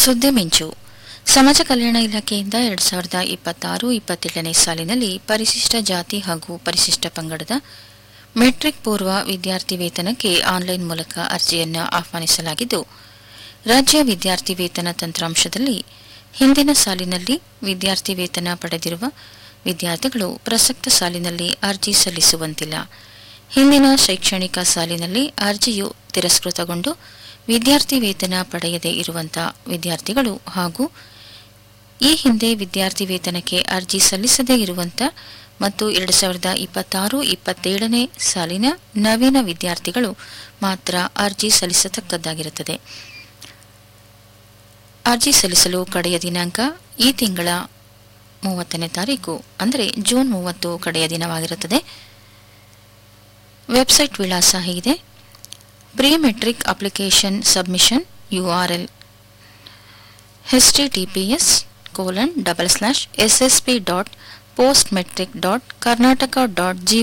ಸುದ್ದಿ ಮಿಂಚು ಸಮಾಜ ಕಲ್ಯಾಣ ಇಲಾಖೆಯಿಂದ ಎರಡ್ ಸಾವಿರದ ಇಪ್ಪತ್ತಾರು ಇಪ್ಪತ್ತೇಳನೇ ಸಾಲಿನಲ್ಲಿ ಪರಿಶಿಷ್ಟ ಜಾತಿ ಹಾಗೂ ಪರಿಶಿಷ್ಟ ಪಂಗಡದ ಮೆಟ್ರಿಕ್ ಪೂರ್ವ ವಿದ್ಯಾರ್ಥಿ ವೇತನಕ್ಕೆ ಆನ್ಲೈನ್ ಮೂಲಕ ಅರ್ಜಿಯನ್ನು ಆಹ್ವಾನಿಸಲಾಗಿದ್ದು ರಾಜ್ಯ ವಿದ್ಯಾರ್ಥಿ ವೇತನ ತಂತ್ರಾಂಶದಲ್ಲಿ ಹಿಂದಿನ ಸಾಲಿನಲ್ಲಿ ವಿದ್ಯಾರ್ಥಿ ವೇತನ ಪಡೆದಿರುವ ವಿದ್ಯಾರ್ಥಿಗಳು ಪ್ರಸಕ್ತ ಸಾಲಿನಲ್ಲಿ ಅರ್ಜಿ ಸಲ್ಲಿಸುವಂತಿಲ್ಲ ಹಿಂದಿನ ಶೈಕ್ಷಣಿಕ ಸಾಲಿನಲ್ಲಿ ಅರ್ಜಿಯು ತಿರಸ್ಕೃತಗೊಂಡು ವಿದ್ಯಾರ್ಥಿ ವೇತನ ಪಡೆಯದೇ ಇರುವಂತಹ ವಿದ್ಯಾರ್ಥಿಗಳು ಹಾಗೂ ಈ ಹಿಂದೆ ವಿದ್ಯಾರ್ಥಿ ವೇತನಕ್ಕೆ ಅರ್ಜಿ ಸಲ್ಲಿಸದೇ ಇರುವಂತ ಮತ್ತು ಎರಡು ಸಾವಿರದ ಇಪ್ಪತ್ತಾರು ಇಪ್ಪತ್ತೇಳನೇ ಸಾಲಿನ ನವೀನ ವಿದ್ಯಾರ್ಥಿಗಳು ಮಾತ್ರ ಅರ್ಜಿ ಸಲ್ಲಿಸತಕ್ಕದ್ದಾಗಿರುತ್ತದೆ ಅರ್ಜಿ ಸಲ್ಲಿಸಲು ಕಡೆಯ ದಿನಾಂಕ ಈ ತಿಂಗಳ ಮೂವತ್ತನೇ ತಾರೀಕು ಅಂದರೆ ಜೂನ್ ಮೂವತ್ತು ಕಡೆಯ ದಿನವಾಗಿರುತ್ತದೆ ವೆಬ್ಸೈಟ್ ವಿಳಾಸ ಹೀಗಿದೆ pre matric application submission URL S T T P S colon double slash S S P dot post matric dot Karnataka dot G